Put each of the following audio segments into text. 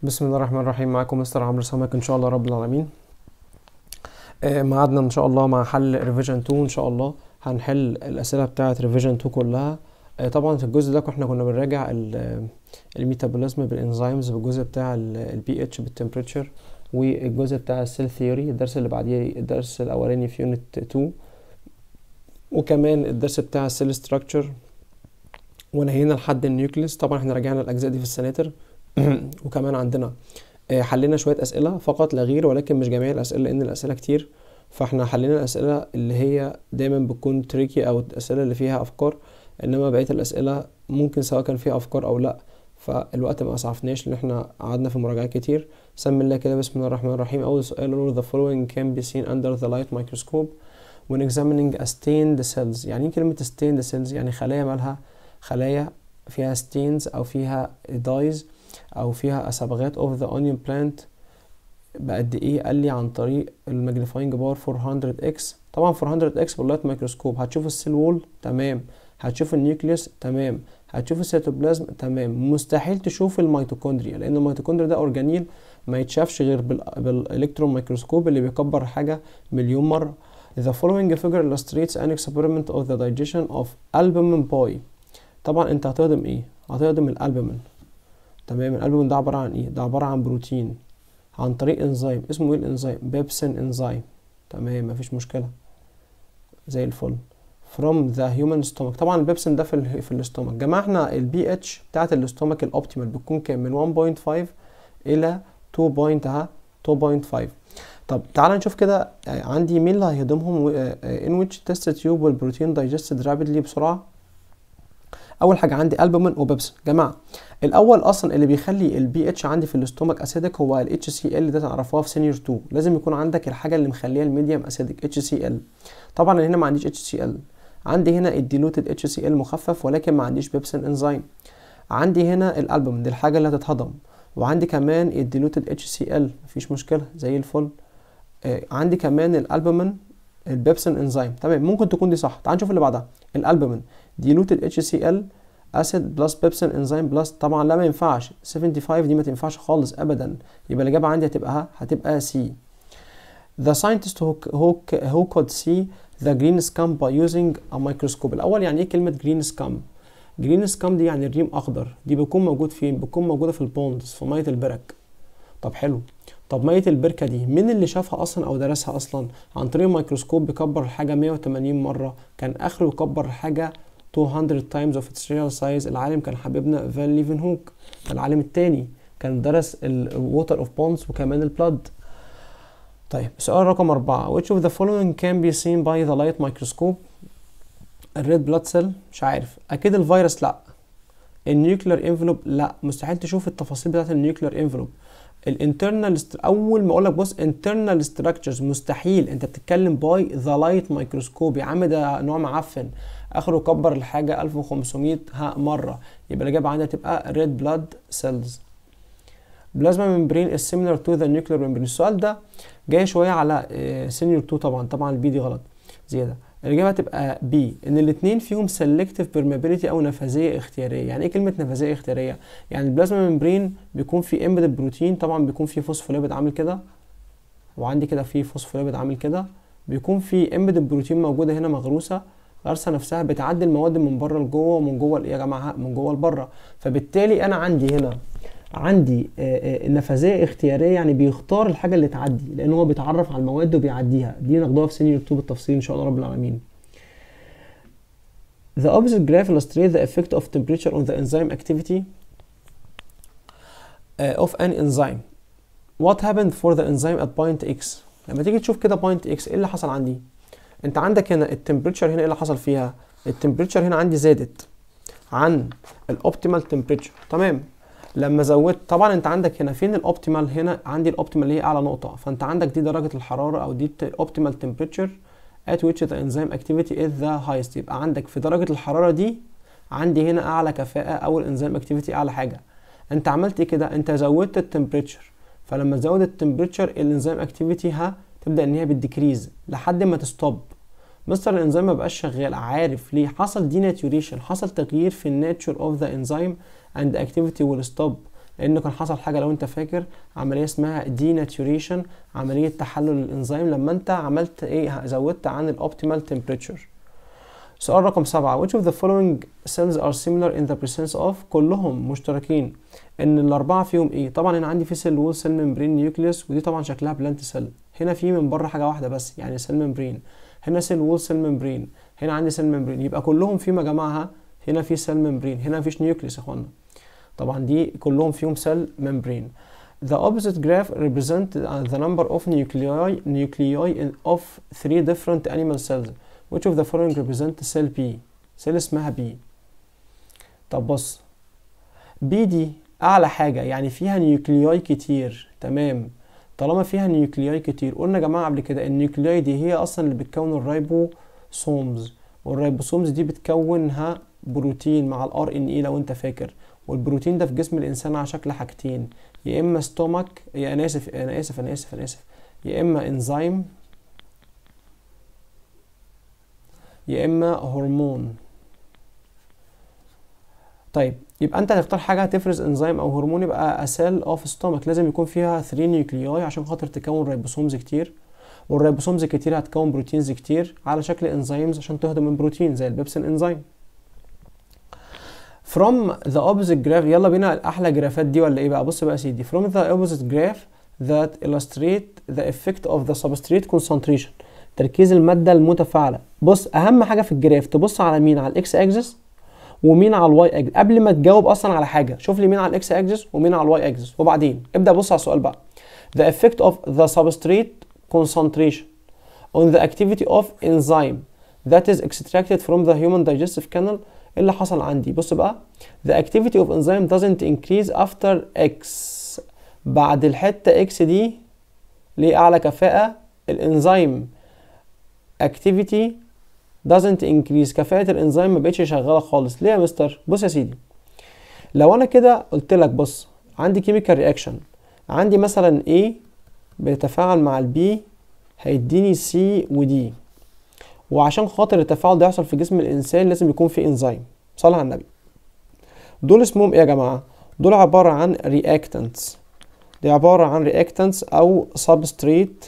بسم الله الرحمن الرحيم معاكم مستر عمرو سمك ان شاء الله رب العالمين آه، ميعادنا ان شاء الله مع حل ريفيجن 2 ان شاء الله هنحل الاسئله بتاعه ريفيجن 2 كلها آه، طبعا في الجزء ده احنا كنا بنراجع الميتابوليزم بالانزيمز بالجزء بتاع البي اتش بالتمبريتشر والجزء بتاع السيل ثيوري الدرس اللي بعديه الدرس الاولاني في يونت 2 وكمان الدرس بتاع السيل ستراكشر ونهينا لحد النيوكليس طبعا احنا راجعنا الاجزاء دي في السناتر وكمان عندنا آه، حلينا شويه اسئله فقط لا غير ولكن مش جميع الاسئله لان الاسئله كتير فاحنا حلينا الاسئله اللي هي دايما بتكون تريكي او الاسئله اللي فيها افكار انما بقيه الاسئله ممكن سواء كان فيها افكار او لا فالوقت ما اسعفناش ان احنا قعدنا في مراجعات كتير سمي الله كده بسم الله الرحمن الرحيم اول سؤال all the following can be seen under the light microscope when examining a stained cells يعني ايه كلمه stained cells يعني خلايا مالها خلايا فيها stains او فيها dyes او فيها صبغات of the onion plant بقد ايه قال لي عن طريق الماجنيفاينج باور 400 اكس طبعا 400 اكس باللايت ميكروسكوب هتشوف السيل وول تمام هتشوف النيوكليوس تمام هتشوف السيتوبلازم تمام مستحيل تشوف الميتوكوندريا لان الميتوكوندريا ده اورجانيل ما يتشافش غير بال... بالالكترون ميكروسكوب اللي بيكبر حاجه مليون مره The following figure illustrates an experiment of the digestion of albumin pie طبعا انت هتهضم ايه هتهضم الالبومين تمام الالبومين ده عباره عن ايه ده عباره عن بروتين عن طريق انزيم اسمه ايه الانزيم بيبسين انزيم تمام مفيش مشكله زي الفل from the human stomach طبعا البيبسين ده في ال في الاستومك جماعه احنا البي اتش بتاعت الاستومك الاوبتيمال بتكون كام من 1.5 الى 2 بوينت ها 2.5 طب تعال نشوف كده عندي مين اللي هيهضمهم in which test tube والبروتين digested rapidly بسرعه اول حاجه عندي البومين وبيبسين جماعه الاول اصلا اللي بيخلي البي اتش عندي في الاستومك اسيدك هو الاتش سي ال ده تعرفوها في سينيور 2 لازم يكون عندك الحاجه اللي مخليها الميديم اسيدك اتش سي ال طبعا هنا ما عنديش اتش سي ال عندي هنا الديلوتد اتش سي ال مخفف ولكن ما عنديش بيبسين انزيم عندي هنا الالبومين دي الحاجه اللي هتتهضم وعندي كمان الديلوتد اتش سي ال مفيش مشكله زي الفل آه عندي كمان الالبومين البيبسين انزيم تمام ممكن تكون دي صح تعال نشوف اللي بعدها الالبومين ديلوتد اتش سي ال اسيد بلس بيبسين انزيم بلس طبعا لا ما ينفعش 75 دي ما تنفعش خالص ابدا يبقى الاجابه عندي هتبقى هتبقى سي The scientist who, who, who could see the green scum by using a microscope الأول يعني إيه كلمة green scum؟ green scum دي يعني الريم أخضر دي بيكون موجود فين؟ بيكون موجودة في البوندز في مية البرك طب حلو طب مية البركة دي مين اللي شافها أصلا أو درسها أصلا؟ عن طريق الميكروسكوب بيكبر الحاجة 180 مرة كان آخره يكبر الحاجة 200 times of its real size العالم كان حبيبنا فان ليفن هوك العالم التاني كان درس الووتر اوف بونز وكمان البلاد طيب سؤال رقم أربعة which of the following can be seen by the light microscope الريد بلاد سيل مش عارف أكيد الفيروس لأ النيوكلير انفلوب لأ مستحيل تشوف التفاصيل بتاعت النيوكلير انفلوب الانترنال اول ما اقول لك بص انترنال ستراكشرز مستحيل انت بتتكلم باي ذا لايت مايكروسكوب يا عم ده نوع معفن اخره كبر الحاجه 1500 ها مره يبقى الاجابه عندها تبقى ريد بلاد سيلز بلازما ممبرين is similar to the nuclear membrane السؤال ده جاي شويه على سينيور 2 طبعا طبعا البي دي غلط زياده الاجابه هتبقى بي ان الاثنين فيهم سيلكتيف بيرمابيليتي او نفاذيه اختياريه يعني ايه كلمه نفاذيه اختياريه يعني البلازما ممبرين بيكون فيه امبيدد بروتين طبعا بيكون فيه فوسفوليبيد عامل كده وعندي كده فيه فوسفوليبيد عامل كده بيكون فيه امبيدد بروتين موجوده هنا مغروسه غرسه نفسها بتعدي المواد من بره لجوه ومن جوه ايه يا جماعه من جوه لبره فبالتالي انا عندي هنا عندي نفاذيه اختياريه يعني بيختار الحاجه اللي تعدي لان هو بيتعرف على المواد وبيعديها دي ناخدوها في سينيور 2 بالتفصيل ان شاء الله رب العالمين The opposite graph illustrates the effect of temperature on the enzyme activity uh, of an enzyme. What happened for the enzyme at point X? لما تيجي تشوف كده point X ايه اللي حصل عندي؟ انت عندك هنا التمبريتشر هنا ايه اللي حصل فيها؟ التمبريتشر هنا عندي زادت عن الاوبتيمال تمبريتشر تمام لما زودت طبعا انت عندك هنا فين الاوبتيمال هنا عندي الاوبتيمال اللي هي اعلى نقطه فانت عندك دي درجه الحراره او دي الاوبتيمال تمبريتشر at which the enzyme activity is the highest يبقى عندك في درجه الحراره دي عندي هنا اعلى كفاءه او الانزيم اكتيفيتي اعلى حاجه انت عملت ايه كده انت زودت التمبريتشر فلما تزود التمبريتشر الانزيم اكتيفيتي ها تبدا ان هي بتديكريز لحد ما تستوب مستر الانزيم ما بقاش شغال عارف ليه حصل ديناتوريشن حصل تغيير في الناتشر اوف ذا انزيم and the activity will stop لان كان حصل حاجه لو انت فاكر عمليه اسمها ديناتوريشن عمليه تحلل الانزيم لما انت عملت ايه زودت عن الاوبتيمال تمبريتشر سؤال رقم سبعة which of the following cells are similar in the presence of كلهم مشتركين ان الاربعه فيهم ايه طبعا هنا عندي في سيل وول سيل ممبرين نيوكليوس ودي طبعا شكلها بلانت سيل هنا في من بره حاجه واحده بس يعني سيل ممبرين هنا سيل وول سيل ممبرين هنا عندي سيل ممبرين يبقى كلهم فيهم يا جماعه هنا في سيل ممبرين هنا مفيش نيوكليوس يا اخوانا طبعا دي كلهم فيهم سيل ممبرين The opposite graph represent the number of nuclei nuclei of three different animal cells which of the following represent cell B سيل اسمها B طب بص B دي اعلى حاجه يعني فيها نيوكلياي كتير تمام طالما فيها نيوكلياي كتير قلنا يا جماعه قبل كده النيوكلياي دي هي اصلا اللي بتكون الرايبوسومز والرايبوسومز دي بتكونها بروتين مع الار ان اي لو انت فاكر والبروتين ده في جسم الانسان على شكل حاجتين يا اما ستومك يا انا اسف انا اسف انا اسف انا اسف يا اما انزيم يا اما هرمون طيب يبقى انت هتختار حاجه هتفرز انزيم او هرمون يبقى اسيل اوف ستومك لازم يكون فيها 3 نيوكلياي عشان خاطر تكون رايبوسومز كتير والرايبوسومز كتير هتكون بروتينز كتير على شكل انزيمز عشان تهضم البروتين زي البيبسين انزيم from the opposite graph يلا بينا الاحلى جرافات دي ولا ايه بقى بص بقى يا سيدي from the opposite graph that illustrate the effect of the substrate concentration تركيز المادة المتفاعلة بص أهم حاجة في الجراف تبص على مين على الإكس أكسس ومين على الواي أكسس قبل ما تجاوب أصلا على حاجة شوف لي مين على الإكس أكسس ومين على الواي أكسس وبعدين ابدأ بص على السؤال بقى the effect of the substrate concentration on the activity of enzyme that is extracted from the human digestive canal ايه اللي حصل عندي بص بقى the activity of enzyme doesn't increase after x بعد الحتة x دي ليه أعلى كفاءة الانزيم activity doesn't increase كفاءة الانزيم ما بقتش شغالة خالص ليه يا مستر بص يا سيدي لو انا كده قلت لك بص عندي chemical reaction عندي مثلا A بيتفاعل مع البي هيديني C ودي وعشان خاطر التفاعل ده يحصل في جسم الانسان لازم يكون في انزيم صلى على النبي دول اسمهم ايه يا جماعه دول عباره عن reactants دي عباره عن reactants او substrate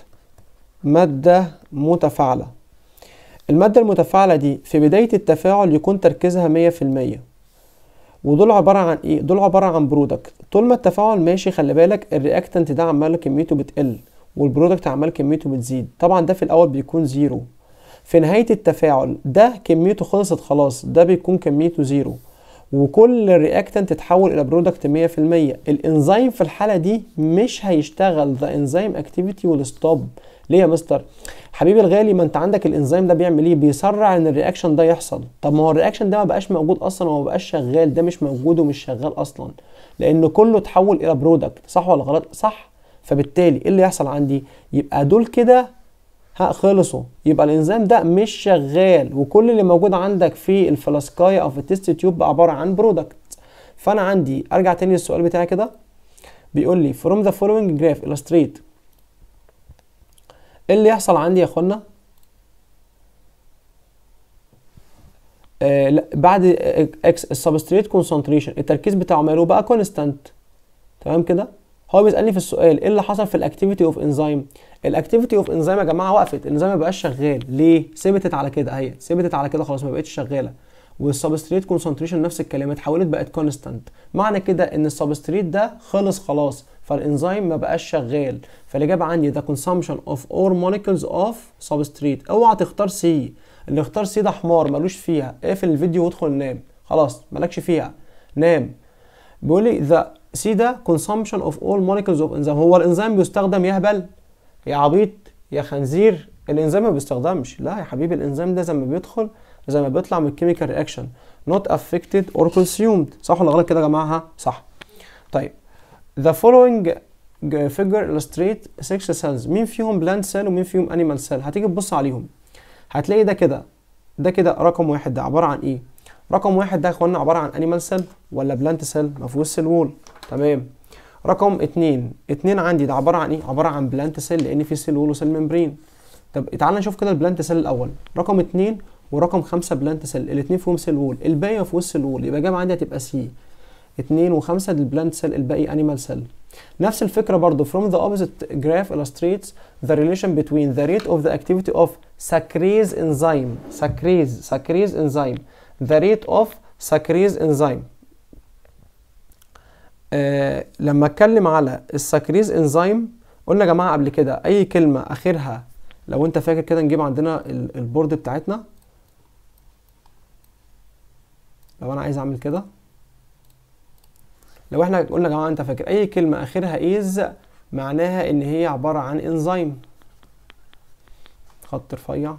ماده متفاعله الماده المتفاعله دي في بدايه التفاعل يكون تركيزها 100% ودول عباره عن ايه دول عباره عن برودكت طول ما التفاعل ماشي خلي بالك الرياكتنت ده عمال كميته بتقل والبرودكت عمال كميته بتزيد طبعا ده في الاول بيكون زيرو في نهاية التفاعل ده كميته خلصت خلاص ده بيكون كميته زيرو وكل رياكتنت تتحول الى برودكت 100% الانزيم في الحالة دي مش هيشتغل ذا انزيم اكتيفيتي والستوب ليه يا مستر حبيبي الغالي ما انت عندك الانزيم ده بيعمل ايه بيسرع ان الرياكشن ده يحصل طب ما هو الرياكشن ده ما بقاش موجود اصلا وما بقاش شغال ده مش موجود ومش شغال اصلا لان كله اتحول الى برودكت صح ولا غلط صح فبالتالي ايه اللي يحصل عندي يبقى دول كده ها خلصوا يبقى الانزيم ده مش شغال وكل اللي موجود عندك في الفلاسكايه او في التست تيوب عباره عن برودكت فانا عندي ارجع تاني للسؤال بتاعي كده بيقول لي from the following graph illustrate ايه اللي يحصل عندي يا اخوانا آه لا بعد اكس السبستريت كونسنتريشن التركيز بتاعه ماله بقى كونستانت تمام كده هو بيسالني في السؤال ايه اللي حصل في الاكتيفيتي اوف انزيم الاكتيفيتي اوف انزيم يا جماعه وقفت الانزيم ما بقاش شغال ليه ثبتت على كده اهي ثبتت على كده خلاص ما بقتش شغاله والسبستريت كونسنتريشن نفس الكلام اتحولت بقت كونستانت معنى كده ان السبستريت ده خلص خلاص فالانزيم ما بقاش شغال فالاجابه عندي ده consumption of all molecules of substrate اوعى تختار سي اللي اختار سي ده حمار ملوش فيها اقفل الفيديو وادخل نام خلاص مالكش فيها نام بيقول لي ذا سي ده consumption of all molecules of enzyme هو الانزيم بيستخدم يهبل يا عبيط يا خنزير الانزيم ما بيستخدمش لا يا حبيبي الانزيم ده زي ما بيدخل زي ما بيطلع من الكيميكال رياكشن not affected or consumed صح ولا غلط كده يا جماعه صح طيب the following figure illustrate six cells مين فيهم plant cell ومين فيهم animal cell هتيجي تبص عليهم هتلاقي ده كده ده كده رقم واحد ده عباره عن ايه رقم واحد ده يا اخوانا عباره عن animal cell ولا بلانت سيل ما فيهوش سيل وول تمام رقم اتنين اتنين عندي ده عباره عن ايه عباره عن بلانت سيل لان في سيل وول وسيل ممبرين طب تعال نشوف كده البلانت سيل الاول رقم اتنين ورقم خمسة بلانت سيل الاتنين فيهم سيل وول الباقي ما فيهوش سيل وول يبقى جامعه عندي هتبقى سي اتنين وخمسة للبلانت سيل الباقي انيمال سيل نفس الفكرة برضو from the opposite graph illustrates the relation between the rate of the activity of sucrase enzyme sucrase sucrase enzyme the rate of sucrase enzyme آه لما اتكلم على السكريز انزيم قلنا يا جماعه قبل كده اي كلمه اخرها لو انت فاكر كده نجيب عندنا ال- البورد بتاعتنا لو انا عايز اعمل كده لو احنا قلنا يا جماعه انت فاكر اي كلمه اخرها ايز معناها ان هي عباره عن انزيم خط رفيع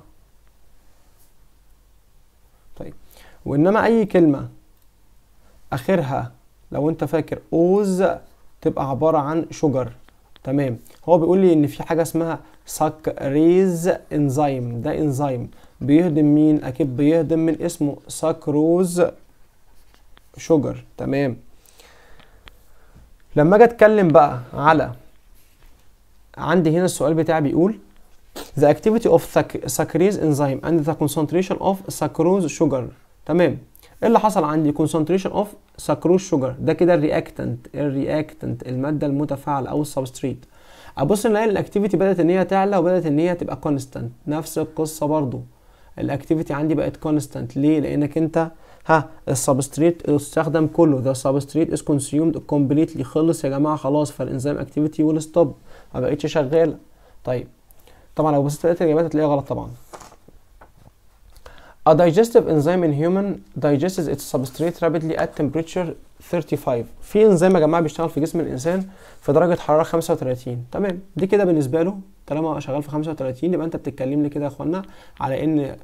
طيب وانما اي كلمه اخرها لو انت فاكر اوز تبقى عباره عن شجر تمام هو بيقول لي ان في حاجه اسمها ساكريز انزيم ده انزيم بيهضم مين اكيد بيهضم من اسمه ساكروز شجر تمام لما اجي اتكلم بقى على عندي هنا السؤال بتاعي بيقول the activity of sac- sucrase enzyme and the concentration of sucrose sugar تمام ايه اللي حصل عندي concentration of sucrose sugar ده كده الرياكتنت الرياكتنت الماده المتفاعله او السبستريت ابص نلاقي الاكتيفيتي بدات ان هي تعلى وبدات ان هي تبقى كونستانت نفس القصه برضو الاكتيفيتي عندي بقت كونستانت ليه لانك انت ها السبستريت استخدم كله ده substrate is consumed completely خلص يا جماعه خلاص فالانزيم اكتيفيتي ويل ستوب ما بقتش شغاله طيب طبعا لو بصيت لقيت الاجابات هتلاقيها غلط طبعا A digestive enzyme in human digests its substrate rapidly at temperature 35 في انزيم يا جماعه بيشتغل في جسم الانسان في درجه حراره 35 تمام دي كده بالنسبه له طالما شغال في 35 يبقى انت بتتكلم لي كده يا اخوانا على ان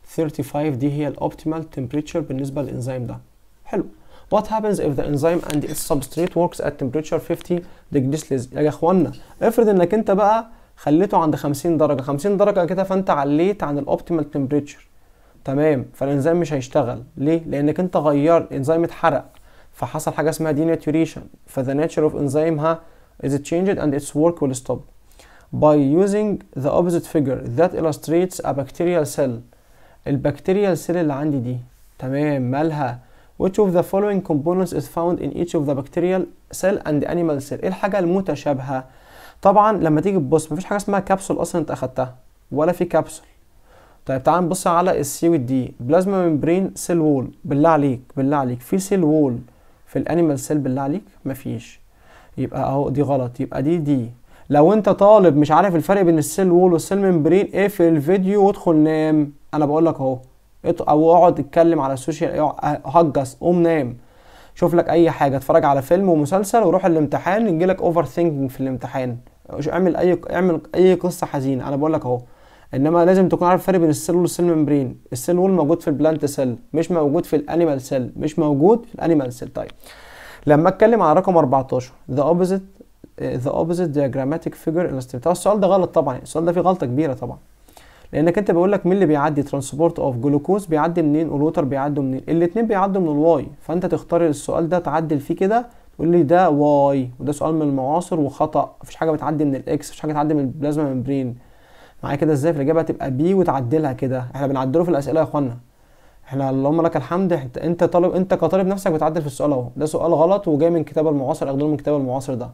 35 دي هي الاوبتيمال تمبريتشر بالنسبه للانزيم ده حلو What happens if the enzyme and its substrate works at temperature 50 degrees Celsius يا اخوانا افرض انك انت بقى خليته عند 50 درجه 50 درجه كده فانت عليت عن الاوبتيمال تمبريتشر تمام فالانزيم مش هيشتغل ليه لانك انت غيرت انزيم اتحرق فحصل حاجه اسمها denaturation فذا nature of enzyme ها is changed and its work will stop by using the opposite figure that illustrates a bacterial cell البكتيريال سيل اللي عندي دي تمام مالها which of the following components is found in each of the bacterial cell and animal cell ايه الحاجه المتشابهه طبعا لما تيجي تبص مفيش حاجه اسمها كبسول اصلا انت اخدتها ولا في كبسول طيب تعال نبص على السي والدي بلازما ممبرين سيل وول بالله عليك بالله عليك في سيل وول في الانيمال سيل بالله عليك مفيش يبقى اهو دي غلط يبقى دي دي لو انت طالب مش عارف الفرق بين السيل وول والسيل ممبرين اقفل الفيديو وادخل نام انا بقول لك اهو ات- او اقعد اتكلم على السوشيال اقعد- هجس قوم نام شوف لك اي حاجه اتفرج على فيلم ومسلسل وروح الامتحان يجيلك اوفر ثينكينج في الامتحان مش اعمل اي اعمل اي قصه حزينه انا بقول لك اهو انما لازم تكون عارف الفرق بين السيل والسيل ممبرين السيل وول موجود في البلانت سيل مش موجود في الانيمال سيل مش موجود في الانيمال سيل طيب لما اتكلم على رقم 14 the opposite the opposite diagrammatic figure illustrates طبعا السؤال ده غلط طبعا السؤال ده فيه غلطه كبيره طبعا لانك انت بيقول لك مين اللي بيعدي ترانسبورت اوف جلوكوز بيعدي منين والوتر بيعدوا منين الاثنين بيعدوا من الواي فانت تختار السؤال ده تعدل فيه كده تقول لي ده واي وده سؤال من المعاصر وخطا مفيش حاجه بتعدي من الاكس مفيش حاجه تعدي من البلازما ممبرين معايا كده ازاي في الاجابه هتبقى بي وتعدلها كده احنا بنعدله في الاسئله يا اخوانا احنا اللهم لك الحمد انت انت طالب انت كطالب نفسك بتعدل في السؤال اهو ده سؤال غلط وجاي من كتاب المعاصر اخدوه من كتاب المعاصر ده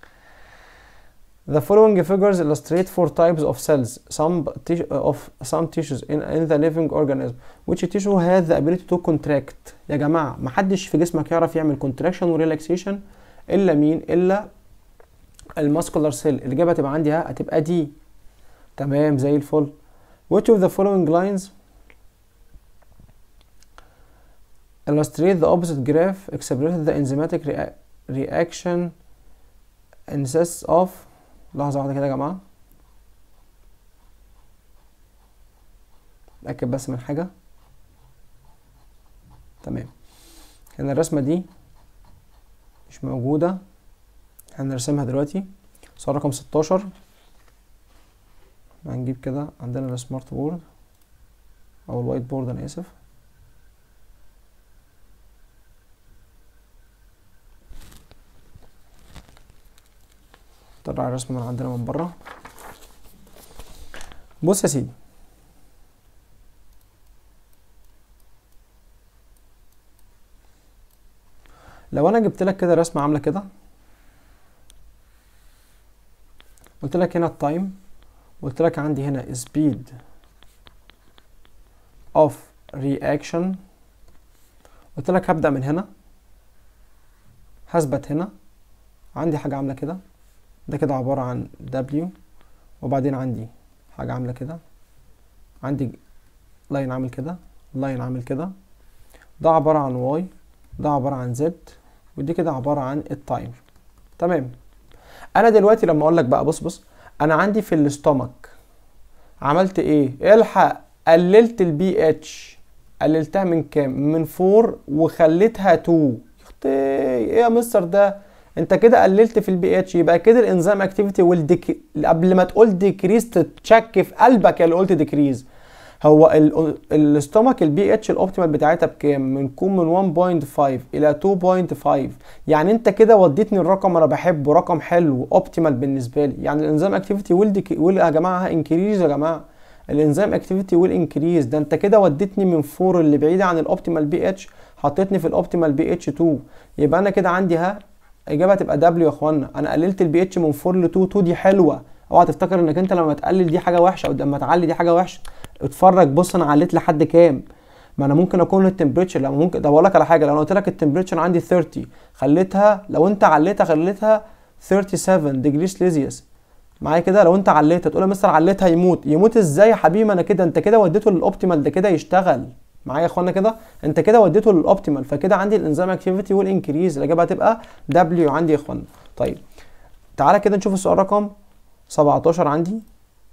The following figures illustrate four types of cells, some tis- of some tissues in, in the living organism, which tissue has the ability to contract. يا جماعة محدش في جسمك يعرف يعمل contraction و relaxation إلا مين؟ إلا الماسكولار سيل. الإجابة هتبقى عندي ها هتبقى دي. تمام زي الفل. Which of the following lines illustrate the opposite graph expresses the enzymatic rea- reaction consists of لحظة واحدة كده يا جماعة اتأكد بس من حاجة تمام هنا الرسمة دي مش موجودة هنرسمها دلوقتي سؤال رقم ستاشر هنجيب كده عندنا السمارت بورد أو الوايت بورد أنا آسف طلع الرسمة من عندنا من بره بص يا سيدي لو انا جبت لك كده رسمه عامله كده قلت لك هنا التايم قلت لك عندي هنا speed of reaction قلت لك هبدأ من هنا هثبت هنا عندي حاجة عاملة كده ده كده عبارة عن W وبعدين عندي حاجة عاملة كده عندي لاين عامل كده لاين عامل كده ده عبارة عن Y ده عبارة عن Z ودي كده عبارة عن التايم تمام انا دلوقتي لما اقول لك بقى بص بص انا عندي في الاستومك عملت ايه الحق قللت البي اتش قللتها من كام من 4 وخليتها 2 اختي ايه يا مستر ده انت كده قللت في البي اتش يبقى كده الانزيم اكتيفيتي والديك قبل ما تقول ديكريز تتشك في قلبك اللي قلت ديكريز هو الاستومك البي اتش الاوبتيمال بتاعتها بكام من كون من 1.5 الى 2.5 يعني انت كده وديتني الرقم انا بحبه رقم حلو اوبتيمال بالنسبه لي يعني الانزيم اكتيفيتي ويل ويل يا جماعه انكريز يا جماعه الانزيم اكتيفيتي ويل انكريز ده انت كده وديتني من 4 اللي بعيده عن الاوبتيمال بي اتش حطيتني في الاوبتيمال بي اتش 2 يبقى انا كده عندي ها اجابه تبقى دبليو يا اخوانا انا قللت البي اتش من 4 ل 2 2 دي حلوه اوعى تفتكر انك انت لما تقلل دي حاجه وحشه او لما تعلي دي حاجه وحشه اتفرج بص انا عليت لحد كام ما انا ممكن اكون التمبريتشر لما ممكن ده بقول لك على حاجه لو انا قلت لك التمبريتشر عندي 30 خليتها لو انت عليتها خليتها 37 ديجري سليزيوس معايا كده لو انت عليتها تقول يا مستر عليتها يموت يموت ازاي يا حبيبي ما انا كده انت كده وديته للاوبتيمال ده كده يشتغل معايا يا اخوانا كده انت كده وديته للاوبتيمال فكده عندي الانزيم اكتيفيتي والانكريز الاجابه هتبقى دبليو عندي يا اخوانا طيب تعالى كده نشوف السؤال رقم 17 عندي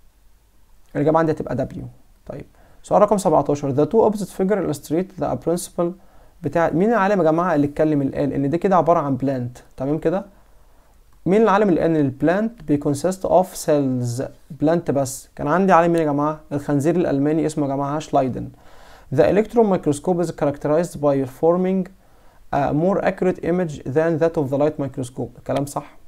الاجابه عندي هتبقى دبليو طيب سؤال رقم 17 the two opposite figure illustrate the principle بتاع مين العالم يا جماعه اللي اتكلم اللي قال ان ده كده عباره عن بلانت تمام كده مين العالم اللي قال ان البلانت بيكونسيست اوف سيلز بلانت بس كان عندي عالم مين يا جماعه الخنزير الالماني اسمه يا جماعه شلايدن The electron microscope is characterized by forming a more accurate image than that of the light microscope كلام صح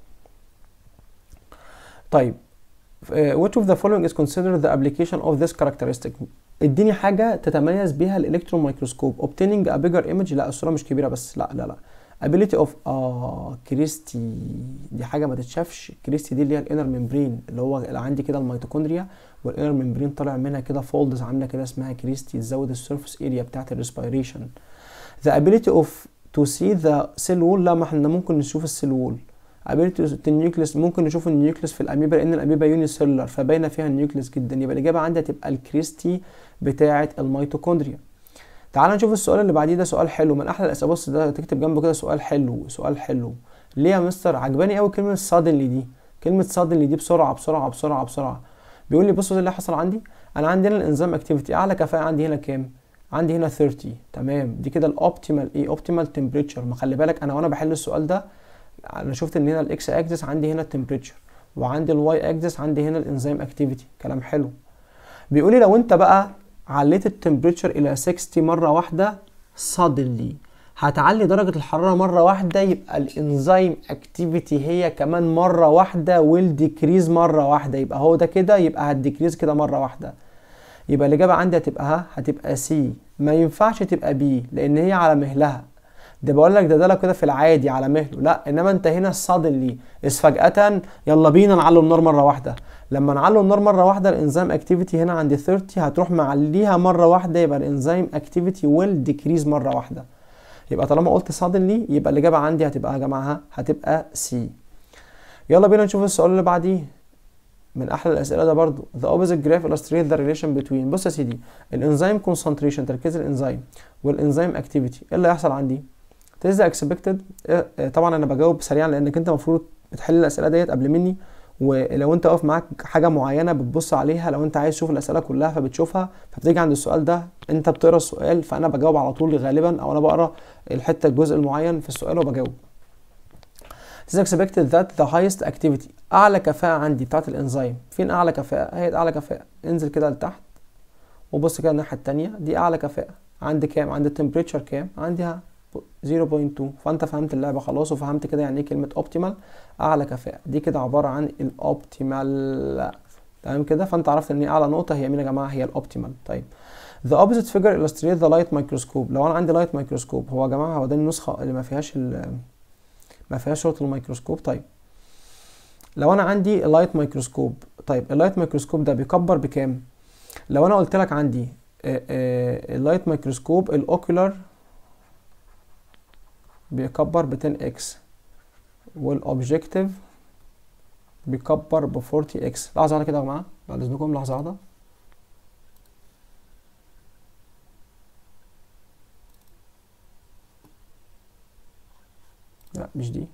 طيب uh, which of the following is considered the application of this characteristic اديني حاجه تتميز بيها الالكترون مايكروسكوب obtaining a bigger image لا الصوره مش كبيره بس لا لا لا ability of اه كريستي دي حاجه ما تتشافش كريستي دي اللي هي الانر ممبرين اللي هو اللي عندي كده الميتوكوندريا والانر ممبرين طالع منها كده فولدز عامله كده اسمها كريستي تزود السيرفيس اريا بتاعت الريسبيريشن the ability of to see the cell wall لا ما احنا ممكن نشوف السيل وول ability النيوكليس ممكن نشوف النيوكليس في الاميبا لان الاميبا يوني سيلولر فباينه فيها النيوكليس جدا يبقى الاجابه عندي هتبقى الكريستي بتاعه الميتوكوندريا تعال نشوف السؤال اللي بعديه ده سؤال حلو من احلى الاسئله بص ده تكتب جنبه كده سؤال حلو سؤال حلو ليه يا مستر عجباني قوي كلمه suddenly دي كلمه suddenly دي بسرعه بسرعه بسرعه بسرعه بيقول لي بصوا اللي حصل عندي انا عندي هنا الانزيم اكتيفيتي اعلى كفاءه عندي هنا كام عندي هنا 30 تمام دي كده الاوبتيمال ايه اوبتيمال تمبريتشر ما خلي بالك انا وانا بحل السؤال ده انا شفت ان هنا الاكس اكسس عندي هنا التمبريتشر وعندي الواي اكسس عندي هنا الانزيم اكتيفيتي كلام حلو بيقول لي لو انت بقى عليت التمبريتشر الى 60 مره واحده suddenly هتعلي درجة الحرارة مرة واحدة يبقى الانزيم اكتيفيتي هي كمان مرة واحدة والديكريز مرة واحدة يبقى هو ده كده يبقى هتديكريز كده مرة واحدة يبقى الإجابة عندي هتبقى ها هتبقى سي ما ينفعش تبقى بي لأن هي على مهلها ده بقول لك ده ده لو كده في العادي على مهله لا انما انت هنا suddenly إذ فجأة يلا بينا نعلو النار مرة واحدة لما نعلو النار مره واحده الانزيم اكتيفيتي هنا عند 30 هتروح معليها مره واحده يبقى الانزيم اكتيفيتي ويل ديكريز مره واحده يبقى طالما قلت suddenly يبقى الاجابه عندي هتبقى يا جماعه هتبقى سي يلا بينا نشوف السؤال اللي بعديه من احلى الاسئله ده برضو the opposite graph illustrates the relation between بص يا سيدي الانزيم concentration تركيز الانزيم والانزيم اكتيفيتي ايه اللي هيحصل عندي تيز اكسبكتد طبعا انا بجاوب سريعا لانك انت المفروض بتحل الاسئله ديت قبل مني ولو انت واقف معاك حاجه معينه بتبص عليها لو انت عايز تشوف الاسئله كلها فبتشوفها فبتيجي عند السؤال ده انت بتقرا السؤال فانا بجاوب على طول غالبا او انا بقرا الحته الجزء المعين في السؤال وبجاوب It is expected that the highest activity اعلى كفاءه عندي بتاعت الانزيم فين اعلى كفاءه هي اعلى كفاءه انزل كده لتحت وبص كده الناحيه التانية دي اعلى كفاءه عند كام عند التمبريتشر كام عندها 0.2 فانت فهمت اللعبه خلاص وفهمت كده يعني ايه كلمه اوبتيمال اعلى كفاءه دي كده عباره عن الاوبتيمال تمام كده فانت عرفت ان اعلى نقطه هي مين يا جماعه هي الاوبتيمال طيب the opposite figure illustrates the light microscope لو انا عندي light microscope هو يا جماعه هو ده النسخه اللي ما فيهاش ال ما فيهاش صوره الميكروسكوب طيب لو انا عندي لايت ميكروسكوب طيب اللايت ميكروسكوب ده بيكبر بكام لو انا قلت لك عندي اللايت ميكروسكوب الاوكولار بيكبر ب 10 اكس والاوبجكتيف بيكبر ب 40 اكس لحظه واحده كده يا جماعه بعد اذنكم لحظه واحده لا مش دي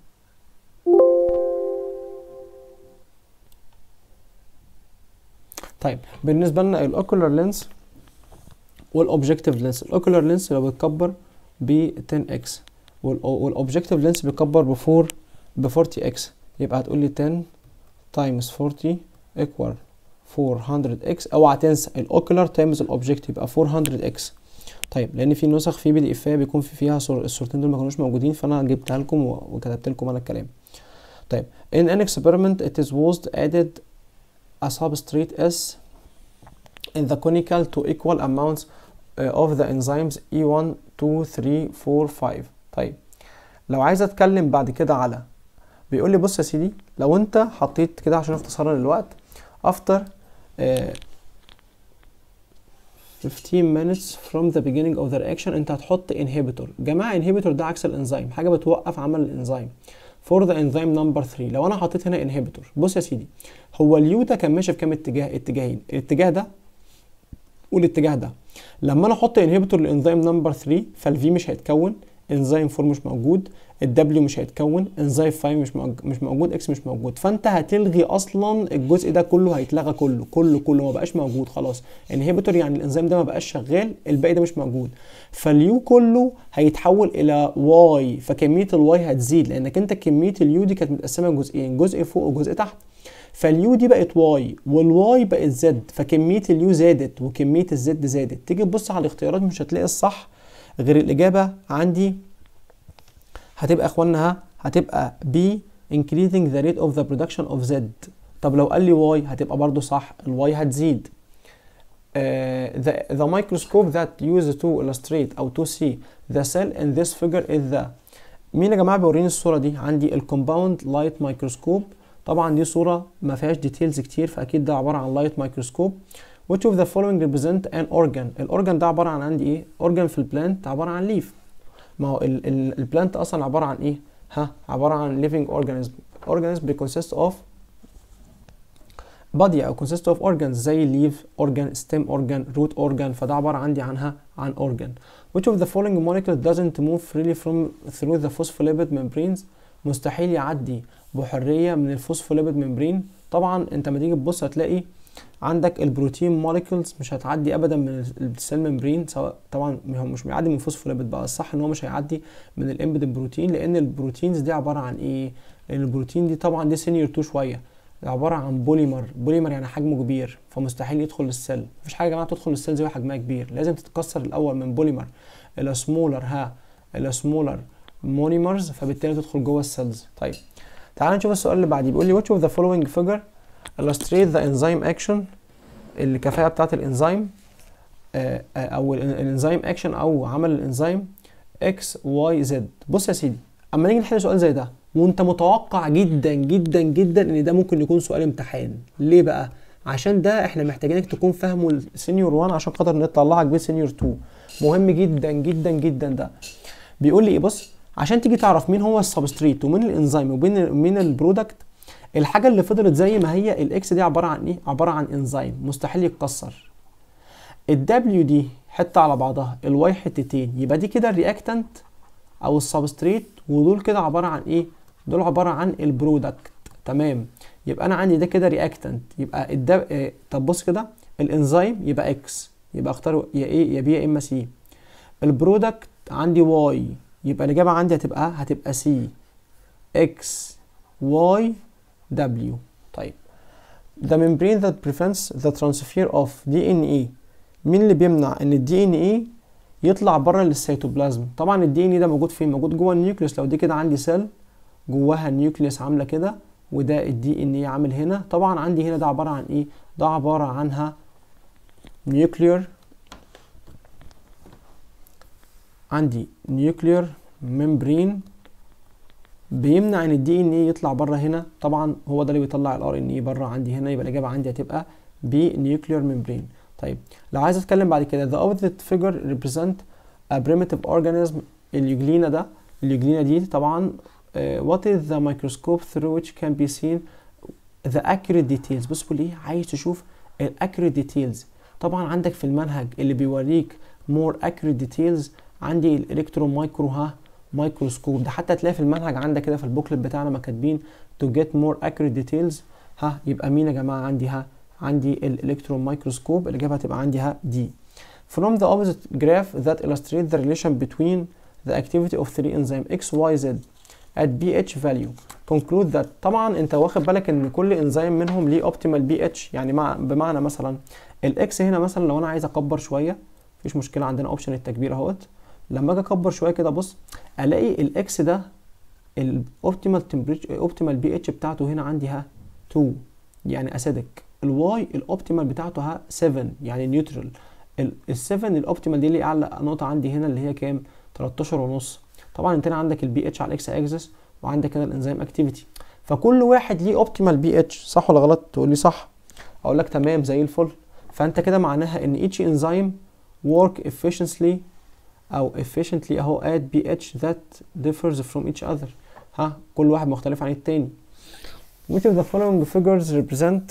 طيب بالنسبه لنا الاوكولار لينس والاوبجكتيف لينس الاوكولار لينس لو بيتكبر ب 10 اكس والاوبجكتيف لينس بيكبر ب 4 ب 40 اكس يبقى هتقول لي 10 تايمز 40 ايكوال 400 اكس اوعى تنسى الاوكولار تايمز الاوبجكتيف يبقى 400 اكس طيب لان في نسخ في بي دي اف بيكون في فيها صور الصورتين دول ما كانوش موجودين فانا جبتها لكم وكتبت لكم انا الكلام طيب in an experiment it is was added a substrate S in the conical to equal amounts uh, of the enzymes E1 2 3 4 5 طيب لو عايز اتكلم بعد كده على بيقول لي بص يا سيدي لو انت حطيت كده عشان اختصارا للوقت after uh, 15 minutes from the beginning of the reaction انت هتحط inhibitor جماعة inhibitor ده عكس الانزيم حاجة بتوقف عمل الانزيم for the enzyme number 3 لو انا حطيت هنا inhibitor بص يا سيدي هو اليو ده كان ماشي في كام اتجاه اتجاهين الاتجاه ده والاتجاه ده لما انا احط انهبيتور للانزيم نمبر 3 فالفي مش هيتكون انزيم 4 مش موجود الدبليو مش هيتكون انزيم 5 مش مش موجود اكس مش موجود فانت هتلغي اصلا الجزء ده كله هيتلغى كله كله كله ما بقاش موجود خلاص انهبيتور يعني الانزيم ده ما بقاش شغال الباقي ده مش موجود فاليو كله هيتحول الى واي فكميه الواي هتزيد لانك انت كميه اليو دي كانت متقسمه لجزئين جزء فوق وجزء تحت فاليو دي بقت واي والواي بقت زد فكميه اليو زادت وكميه الزد زادت تيجي تبص على الاختيارات مش هتلاقي الصح غير الاجابه عندي هتبقى اخوانا هتبقى B increasing the rate of the production of Z طب لو قال لي Y هتبقى برضو صح الواي هتزيد uh, the, the microscope that used to illustrate او to see the cell in this figure is the مين يا جماعه بيوريني الصوره دي عندي الكومباوند لايت مايكروسكوب طبعا دي صوره ما فيهاش ديتيلز كتير فاكيد ده عباره عن لايت مايكروسكوب which of the following represent an organ الاورجان ده عباره عن عندي ايه اورجان في البلانت عباره عن ليف ما هو البلانت اصلا عباره عن ايه ها عباره عن living organism organism consist of body او consist of organs زي leaf organ stem organ root organ فده عباره عندي عنها عن organ which of the following molecule doesn't move freely from through the phospholipid membranes مستحيل يعدي بحريه من الفوسفوليبيد ممبرين طبعا انت لما تيجي تبص هتلاقي عندك البروتين موليكولز مش هتعدي ابدا من السيل ممبرين سواء طبعا هو مش بيعدي من الفوسفوليبيد بقى الصح ان هو مش هيعدي من الامبيد بروتين لان البروتينز دي عباره عن ايه لان البروتين دي طبعا دي سينيور 2 شويه عباره عن بوليمر بوليمر يعني حجمه كبير فمستحيل يدخل للسيل مفيش حاجه يا جماعه تدخل للسيل زي حجمها كبير لازم تتكسر الاول من بوليمر الى سمولر ها الى سمولر مونيمرز فبالتالي تدخل جوه السيلز طيب تعال نشوف السؤال اللي بعديه بيقول لي which of the following figure illustrate the enzyme action الكفاءة بتاعت الانزيم او الانزيم اكشن او عمل الانزيم اكس واي زد بص يا سيدي اما نيجي نحل سؤال زي ده وانت متوقع جدا جدا جدا ان ده ممكن يكون سؤال امتحان ليه بقى عشان ده احنا محتاجينك تكون فاهمه السينيور 1 عشان خاطر نطلعك بيه سينيور 2 مهم جدا جدا جدا ده بيقول لي ايه بص عشان تيجي تعرف مين هو السبستريت ومين الانزيم ومين مين البرودكت الحاجه اللي فضلت زي ما هي الاكس دي عباره عن ايه عباره عن انزيم مستحيل يتكسر الدبليو دي حته على بعضها الواي حتتين يبقى دي كده الرياكتنت او السبستريت ودول كده عباره عن ايه دول عباره عن البرودكت تمام يبقى انا عندي ده كده رياكتنت يبقى الدب... إيه طب بص كده الانزيم يبقى اكس يبقى اختار يا ايه يا بي يا اما سي البرودكت عندي واي يبقى الاجابه عندي هتبقى هتبقى سي اكس واي W طيب the membrane that prevents the transfer of DNA مين اللي بيمنع ان ال DNA يطلع بره للسيتوبلازم طبعا ال DNA ده موجود فين موجود جوه النيوكليوس لو دي كده عندي سيل جواها النيوكليوس عامله كده وده ال DNA عامل هنا طبعا عندي هنا ده عباره عن ايه ده عباره عنها nuclear عندي نيوكلير ممبرين بيمنع ان الدي ان ايه يطلع بره هنا طبعا هو ده اللي بيطلع الار ان ايه بره عندي هنا يبقى الاجابه عندي هتبقى بي نيوكلير ممبرين طيب لو عايز اتكلم بعد كده the opposite figure represent a primitive organism اليوجلينا ده اليوجلينا دي طبعا uh, what is the microscope through which can be seen the accurate details بص بيقول ايه عايز تشوف ال accurate details طبعا عندك في المنهج اللي بيوريك more accurate details عندي الالكترون مايكرو ها مايكروسكوب ده حتى تلاقي في المنهج عندك كده في البوكلت بتاعنا ما كاتبين to get more accurate details ها يبقى مين يا جماعه عندي ها عندي الالكترون مايكروسكوب الاجابه هتبقى عندي ها دي from the opposite graph that illustrate the relation between the activity of three enzyme X, Y, Z at pH value conclude that طبعا انت واخد بالك ان كل انزيم منهم ليه optimal pH يعني مع بمعنى مثلا الاكس هنا مثلا لو انا عايز اكبر شويه مفيش مشكله عندنا اوبشن التكبير اهوت لما اجي اكبر شويه كده بص الاقي الاكس ده الاوبتيمال تمبريتشر اوبتيمال بي اتش بتاعته هنا عندي ها 2 يعني اسيدك الواي الاوبتيمال بتاعته ها 7 يعني نيوترال ال7 الاوبتيمال دي اللي اعلى نقطه عندي هنا اللي هي كام 13 ونص طبعا انت هنا عندك البي اتش على الاكس اكسس وعندك هنا الانزيم اكتيفيتي فكل واحد ليه اوبتيمال بي اتش صح ولا غلط تقول لي صح اقول لك تمام زي الفل فانت كده معناها ان each enzyme work efficiently او efficiently اهو at pH that differs from each other ها كل واحد مختلف عن التاني which of the following figures represent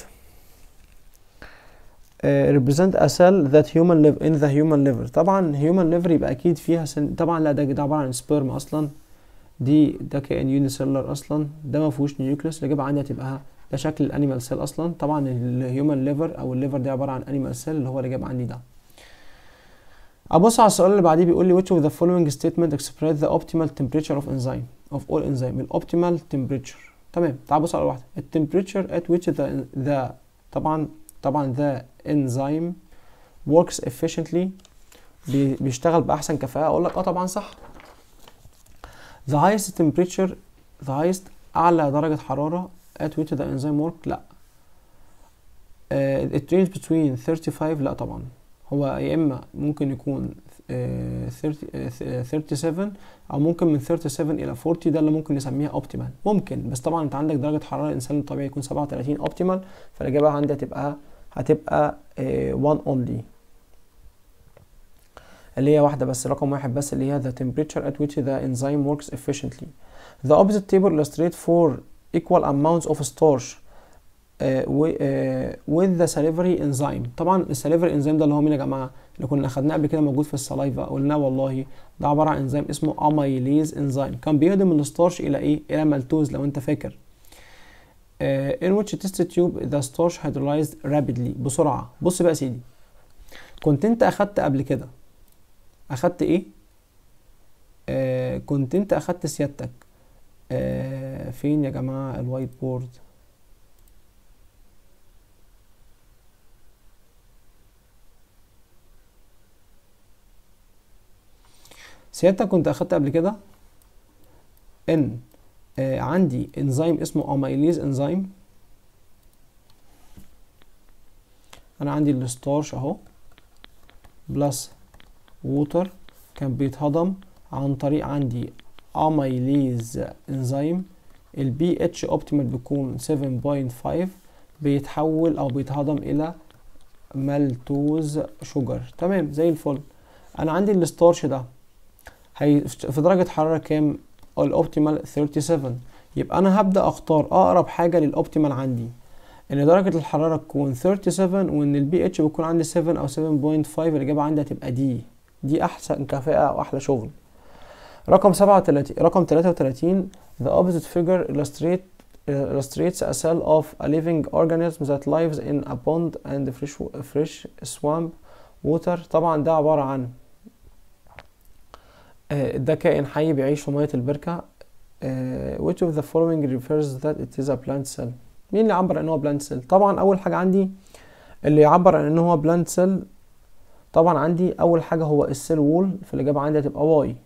uh, represent a cell that human live in the human liver طبعا human liver يبقى اكيد فيها سن... طبعا لا ده ده عباره عن سبيرم اصلا دي ده كائن يونيسيلر اصلا ده ما فيهوش نيوكليس الاجابه عندي هتبقى ده شكل الانيمال سيل اصلا طبعا الهيومن ليفر او الليفر دي عباره عن انيمال سيل اللي هو الاجابه عندي ده ابص على السؤال اللي بعديه بيقول لي which of the following statement express the optimal temperature of enzyme of all enzyme الاوبتيمال temperature تمام تعال بص على واحده التمبريتشر at which the, the طبعا طبعا the enzyme works efficiently بي بيشتغل باحسن كفاءه اقول لك اه طبعا صح the highest temperature the highest اعلى درجه حراره at which the enzyme work لا uh, it range between 35 لا طبعا هو يا اما ممكن يكون uh, 30 uh, 37 او ممكن من 37 الى 40 ده اللي ممكن نسميها اوبتيمال ممكن بس طبعا انت عندك درجه حراره الانسان الطبيعي يكون 37 اوبتيمال فالاجابه عندي هتبقى هتبقى 1 uh, only اللي هي واحدة بس رقم واحد بس اللي هي the temperature at which the enzyme works efficiently. The opposite table illustrates four equal amounts of starch uh, with the salivary enzyme. طبعا الساليفري انزيم ده اللي هو مين يا جماعة؟ اللي كنا أخدناه قبل كده موجود في السلايفا قلنا والله ده عبارة عن انزيم اسمه اميليز انزيم كان بيهضم الستارش إلى إيه؟ إلى مالتوز لو أنت فاكر. Uh, in which test tube the starch hydrolyzed rapidly بسرعة. بص بقى يا سيدي. كنت أنت أخدت قبل كده اخدت ايه آه كنت انت اخدت سيادتك آه فين يا جماعة الوايت بورد سيادتك كنت اخدت قبل كده ان آه عندي انزيم اسمه اميليز انزيم انا عندي الستارش اهو بلس ووتر كان بيتهضم عن طريق عندي اميليز انزيم البي اتش اوبتيمال بيكون 7.5 بيتحول او بيتهضم الى مالتوز شوجر تمام زي الفل انا عندي الستارش ده هي في درجة حرارة كام الاوبتيمال 37 يبقى انا هبدأ اختار اقرب حاجة للاوبتيمال عندي ان درجة الحرارة تكون 37 وان البي اتش بيكون عندي 7 او 7.5 الاجابة عندي هتبقى دي دي احسن كفاءة واحلى شغل رقم 37 رقم 33 the opposite figure illustrate illustrates a cell of a living organism that lives in a pond and fresh fresh swamp water طبعا ده عبارة عن ده كائن حي بيعيش في مية البركة which of the following refers that it is a plant cell مين اللي يعبر ان هو plant cell طبعا اول حاجة عندي اللي يعبر عن ان هو plant cell طبعا عندي اول حاجه هو السيل وول فالاجابه عندي هتبقى واي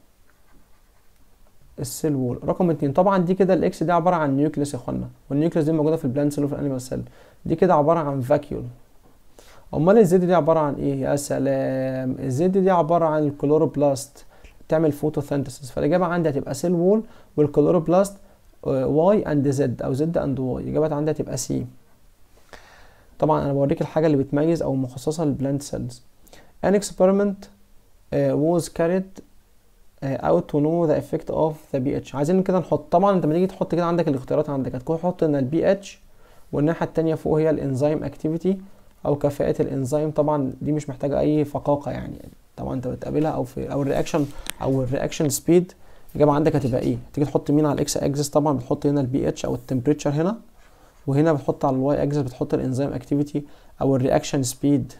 السيل وول رقم اتنين طبعا دي كده الاكس دي عباره عن نيوكليس يا اخوانا والنيوكليس دي موجوده في البلانت سيل وفي الانيمال سيل دي كده عباره عن فاكيول امال الزد دي عباره عن ايه يا سلام الزد دي عباره عن الكلوروبلاست تعمل فوتوسينثيسيس فالاجابه عندي هتبقى سيل وول والكلوروبلاست واي اند زد او زد اند واي الاجابه عندي هتبقى سي طبعا انا بوريك الحاجه اللي بتميز او مخصصه للبلانت سيلز an experiment uh, was carried uh, out to know the effect of the pH عايزين كده نحط طبعا انت لما تيجي تحط كده عندك الاختيارات عندك هتكون حط ان البي اتش والناحيه التانية فوق هي الانزيم اكتيفيتي او كفاءه الانزيم طبعا دي مش محتاجه اي فقاقه يعني, يعني طبعا انت بتقابلها او في او الرياكشن او الرياكشن سبيد الاجابه عندك هتبقى ايه تيجي تحط مين على الاكس اكسس طبعا بتحط هنا البي اتش او التمبريتشر هنا وهنا بتحط على الواي اكسس بتحط الانزيم اكتيفيتي او الرياكشن سبيد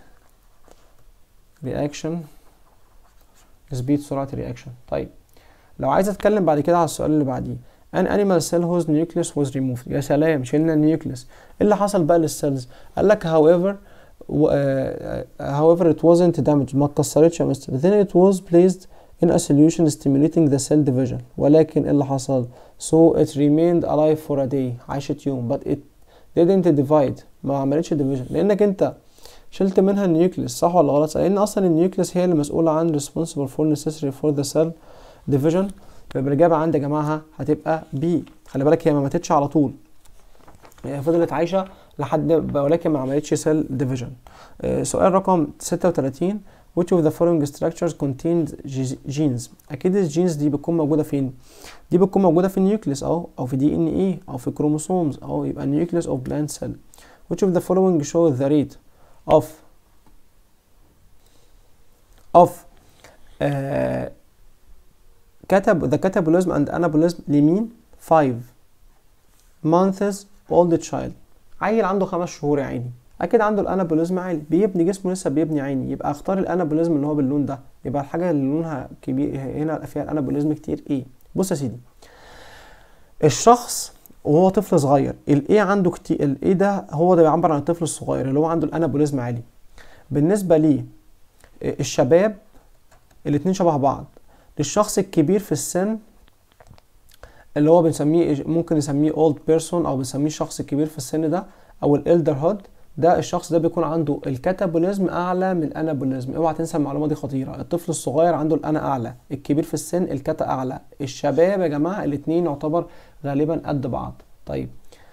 رياكشن سبيد سرعه الرياكشن طيب لو عايز اتكلم بعد كده على السؤال اللي بعديه an animal cell whose nucleus was removed يا سلام شلنا النيوكليس ايه اللي حصل بقى للسيلز قال لك however و, uh, however it wasn't damaged ما اتكسرتش يا مستر then it was placed in a solution stimulating the cell division ولكن ايه اللي حصل so it remained alive for a day عاشت يوم but it didn't divide ما عملتش division لانك انت شلت منها النيوكليس صح ولا غلط لان اصلا النيوكليس هي اللي مسؤوله عن responsible for necessary for the cell division يبقى الاجابه عندي يا جماعه هتبقى بي خلي بالك هي ما ماتتش على طول هي فضلت عايشه لحد ولكن ما عملتش سيل ديفيجن سؤال رقم 36 which of the following structures contains genes اكيد الجينز دي بتكون موجوده فين دي بتكون موجوده في النيوكليس اهو او في دي ان اي او في كروموسومز اهو يبقى nucleus of plant cell which of the following show the rate of of uh, كتب the catabolism and anabolism لمين 5 months old child عيل عنده خمس شهور يا عيني اكيد عنده الانابوليزم عالي بيبني جسمه لسه بيبني عيني يبقى اختار الانابوليزم اللي هو باللون ده يبقى الحاجه اللي لونها كبير هنا فيها الانابوليزم كتير ايه بص يا سيدي الشخص وهو طفل صغير الايه عنده كتير الايه ده هو ده بيعبر عن الطفل الصغير اللي هو عنده الانابوليزم عالي بالنسبه ليه الشباب الاتنين شبه بعض للشخص الكبير في السن اللي هو بنسميه ممكن نسميه old person او بنسميه الشخص الكبير في السن ده او الالدر هود ده الشخص ده بيكون عنده الكاتابوليزم اعلى من الانابوليزم اوعى تنسى المعلومه دي خطيره الطفل الصغير عنده الانا اعلى الكبير في السن الكاتا اعلى الشباب يا جماعه الاثنين يعتبر غالبا قد بعض طيب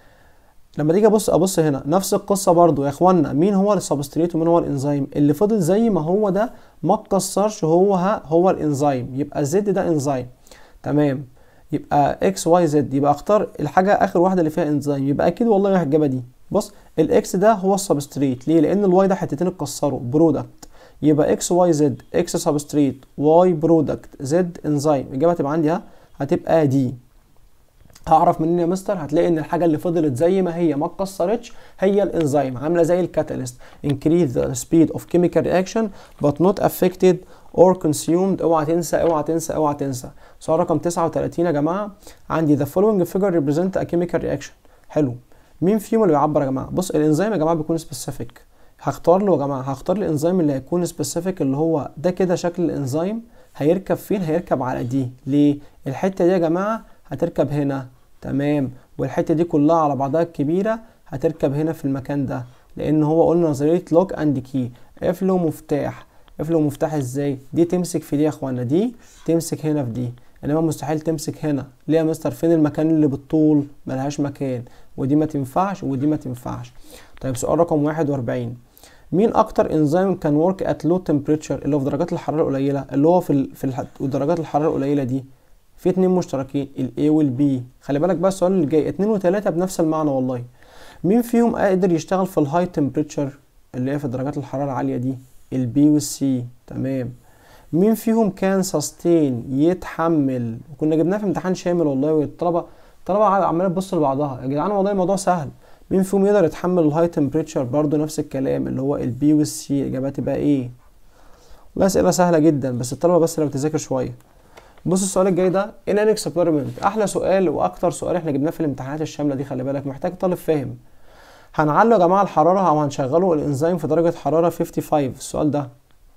لما تيجي ابص ابص هنا نفس القصه برضو يا اخوانا مين هو السبستريت ومين هو الانزيم اللي فضل زي ما هو ده ما اتكسرش هو ها هو الانزيم يبقى زد ده انزيم تمام يبقى اكس واي زد يبقى اختار الحاجه اخر واحده اللي فيها انزيم يبقى اكيد والله الاجابه دي بص الاكس ده هو السبستريت ليه لان الواي ده حتتين اتكسروا برودكت يبقى اكس واي زد اكس سبستريت واي برودكت زد انزيم الاجابه هتبقى عندي ها هتبقى دي هعرف منين يا مستر هتلاقي ان الحاجه اللي فضلت زي ما هي ما اتكسرتش هي الانزيم عامله زي الكاتاليست increase the speed of chemical reaction but not affected or consumed اوعى تنسى اوعى تنسى اوعى تنسى سؤال رقم 39 يا جماعه عندي the following figure represent a chemical reaction حلو مين فيهم اللي بيعبر يا جماعه بص الانزيم يا جماعه بيكون سبيسيفيك هختار له يا جماعه هختار الانزيم اللي هيكون سبيسيفيك اللي هو ده كده شكل الانزيم هيركب فين هيركب على دي ليه الحته دي يا جماعه هتركب هنا تمام والحته دي كلها على بعضها الكبيره هتركب هنا في المكان ده لان هو قلنا نظريه لوك اند كي قفل ومفتاح قفل ومفتاح ازاي دي تمسك في دي يا اخوانا دي تمسك هنا في دي انما مستحيل تمسك هنا ليه يا مستر فين المكان اللي بالطول ملهاش مكان ودي ما تنفعش ودي ما تنفعش طيب سؤال رقم 41 مين اكتر انزيم كان ورك ات لو تمبريتشر اللي هو في درجات الحراره القليله اللي هو في ال... في الح... درجات الحراره القليله دي في اتنين مشتركين الاي والبي خلي بالك بقى السؤال اللي جاي اتنين وتلاتة بنفس المعنى والله مين فيهم قادر يشتغل في الهاي تمبريتشر اللي هي في درجات الحراره العاليه دي البي والسي تمام مين فيهم كان سستين يتحمل كنا جبناه في امتحان شامل والله والطلبه الطلبه عماله تبص لبعضها يا جدعان والله الموضوع سهل مين فيهم يقدر يتحمل الهاي تمبريتشر برضو نفس الكلام اللي هو البي والسي الاجابه تبقى ايه والله اسئله سهله جدا بس الطلبه بس لو تذاكر شويه بص السؤال الجاي ده ان ان اكسبيرمنت احلى سؤال واكتر سؤال احنا جبناه في الامتحانات الشامله دي خلي بالك محتاج طالب فاهم هنعلو يا جماعه الحراره او هنشغله الانزيم في درجه حراره 55 السؤال ده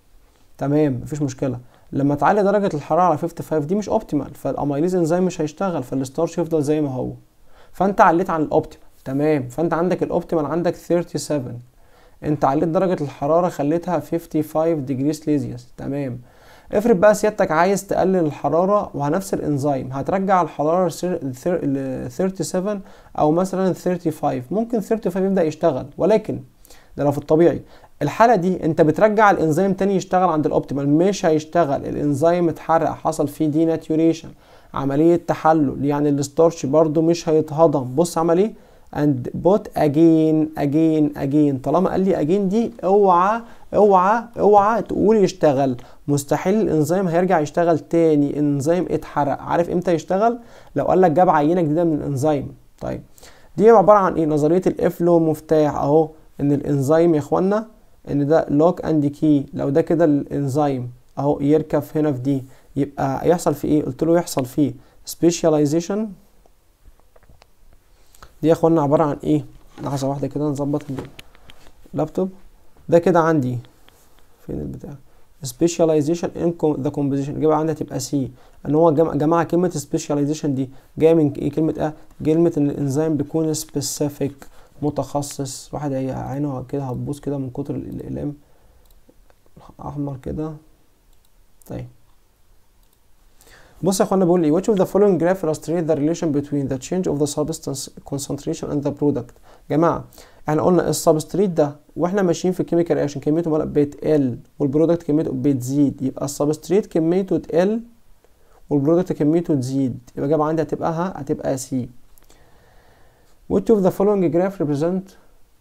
تمام مفيش مشكله لما تعلي درجه الحراره على 55 دي مش اوبتيمال فالاميليز انزيم مش هيشتغل فالستارش يفضل زي ما هو فانت عليت عن الاوبتيمال تمام فانت عندك الاوبتيمال عندك 37 انت عليت درجه الحراره خليتها 55 ديجري سليزيوس تمام افرض بقى سيادتك عايز تقلل الحراره وهنفس الانزيم هترجع الحراره ل 37 او مثلا 35 ممكن 35 يبدا يشتغل ولكن ده لو في الطبيعي الحاله دي انت بترجع الانزيم تاني يشتغل عند الاوبتيمال مش هيشتغل الانزيم اتحرق حصل فيه دي ناتيوريشن عمليه تحلل يعني الستارش برضو مش هيتهضم بص عمل ايه and put again again again طالما قال لي again دي اوعى اوعى اوعى تقول يشتغل مستحيل الانزيم هيرجع يشتغل تاني انزيم اتحرق عارف امتى يشتغل لو قال لك جاب عينه جديده من الانزيم طيب دي عباره عن ايه نظريه الافلو مفتاح اهو ان الانزيم يا اخوانا ان ده لوك اند كي لو ده كده الانزيم اهو يركب هنا في دي يبقى يحصل في ايه قلت له يحصل فيه سبيشاليزيشن دي يا اخوانا عباره عن ايه لحظه واحده كده نظبط اللابتوب ده كده عندي فين البتاع specialization in the composition الإجابة عندها تبقى سي ان هو جمع, جمع كلمة specialization دي جاية من ايه كلمة اه كلمة ان الانزيم بيكون specific متخصص واحد هي عينه كده هتبوظ كده من كتر الإقلام احمر كده طيب بص يا اخوانا بيقول لي which of the following graph illustrate the relation between the change of the substance concentration and the product جماعة احنا قلنا السبستريت ده واحنا ماشيين في الكيميكال رياكشن كميته بتقل والبرودكت كميته بتزيد يبقى السبستريت كميته تقل والبرودكت كميته تزيد يبقى الإجابة عندي هتبقى ها هتبقى سي which of the following graph represent